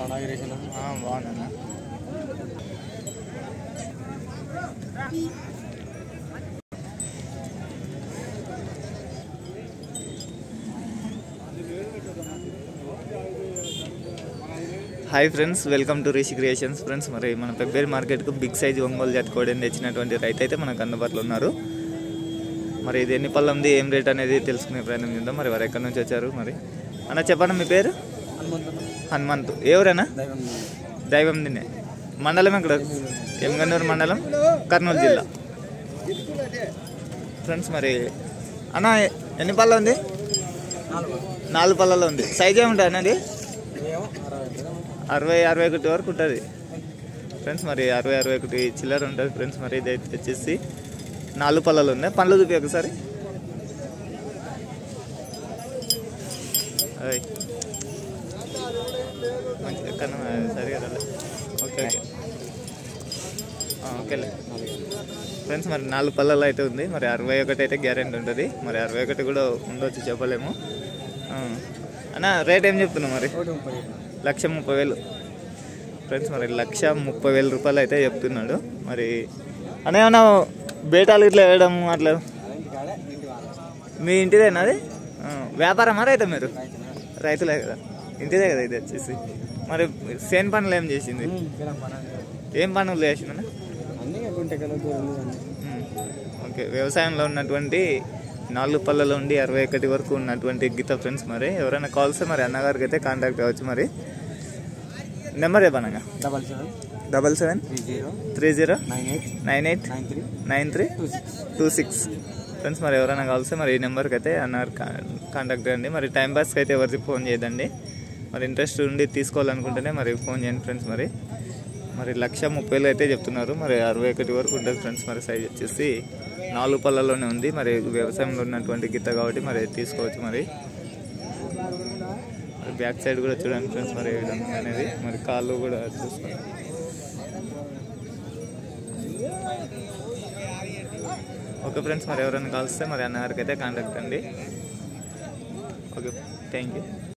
బాగుందన్న hi friends welcome to Rishi creations friends మరి మన పెబ్బేరి మార్కెట్కు బిగ్ సైజ్ ఒంగోలు జాతి కోడిని తెచ్చినటువంటి రైతు అయితే మనకు అందుబాటులో ఉన్నారు మరి ఇది ఎన్ని పళ్ళంది ఏం రేట్ అనేది తెలుసుకునే ప్రయత్నం చేద్దాం మరి వారు ఎక్కడి నుంచి వచ్చారు మరి అన్న చెప్పండి మీ పేరు హనుమంత్ ఎవరన్నా దైవం దిన్నే మండలం ఎక్కడ ఎమ్గన్నూరు మండలం కర్నూలు జిల్లా ఫ్రెండ్స్ మరి అన్న ఎన్ని పళ్ళ ఉంది నాలుగు పళ్ళలో ఉంది సైజ్ ఏముంటుంది అన్నది అరవై అరవై ఒకటి వరకు ఉంటుంది ఫ్రెండ్స్ మరి అరవై అరవై ఒకటి చిల్లర ఉంటుంది ఫ్రెండ్స్ మరి ఇది అయితే వచ్చేసి నాలుగు పళ్ళలు ఉన్నాయి పండ్లు చూపి ఒకసారి అయ్. మంచిగా కన్నా సరిగా రాలే ఓకే ఓకే ఆ, ఓకేలే ఫ్రెండ్స్ మరి నాలుగు పళ్ళల్లో అయితే ఉంది మరి అరవై ఒకటి అయితే గ్యారెంటీ ఉంటుంది మరి అరవై ఒకటి కూడా ఉండొచ్చు చెప్పలేము ఆ. అన్న రేట్ ఏం చెప్తున్నావు మరి లక్ష ముప్పై వేలు ఫ్రెండ్స్ మరి లక్ష ముప్పై వేల రూపాయలు అయితే చెప్తున్నాడు మరి అన్న ఏమన్నా బేటాలు ఇట్లా వేయడం అట్లా మీ ఇంటిదేనా అది ఆ, వ్యాపారమా రైతా మీరు రైతులే కదా ఇంటిదే కదా ఇది వచ్చేసి మరి సేన్ పనులు ఏం చేసింది ఏం పనులు చేసిందన్న ఉమ్. ఓకే వ్యవసాయంలో ఉన్నటువంటి నాలుగు పళ్ళలో ఉండి అరవై ఒకటి వరకు ఉన్నటువంటి గీత ఫ్రెండ్స్ మరి ఎవరైనా కాల్స్ మరి అన్నగారికి అయితే కాంటాక్ట్ అవ్వచ్చు మరి నెంబర్ చెప్పనగా double seven double seven three zero three zero nine eight nine eight nine three nine three two six two six friends మరి ఎవరైనా కావాల్సి మరి ఈ నెంబర్కి అయితే అన్నారు కాంటాక్ట్ చేయండి మరి టైం పాస్కి అయితే ఎవరికి ఫోన్ చేయదండి మరి ఇంట్రెస్ట్ ఉండి తీసుకోవాలనుకుంటేనే మరి ఫోన్ చేయండి ఫ్రెండ్స్ మరి మరి లక్ష ముప్పై వేలు అయితే చెప్తున్నారు మరి అరవై ఒకటి వరకు ఉంటుంది ఫ్రెండ్స్ మరి సైజ్ వచ్చేసి నాలుగు పళ్ళలోనే ఉంది మరి వ్యవసాయంలో ఉన్నటువంటి గిత్త కాబట్టి మరి తీసుకోవచ్చు మరి మరి బ్యాక్ సైడ్ కూడా చూడండి ఫ్రెండ్స్ మరి ఏ విధంగా అనేది మరి కాళ్ళు కూడా చూసుకోండి ఓకే ఫ్రెండ్స్ మరి ఎవరైనా కలిస్తే మరి అన్నగారికి అయితే కాంటాక్ట్ అండి ఓకే థ్యాంక్ యూ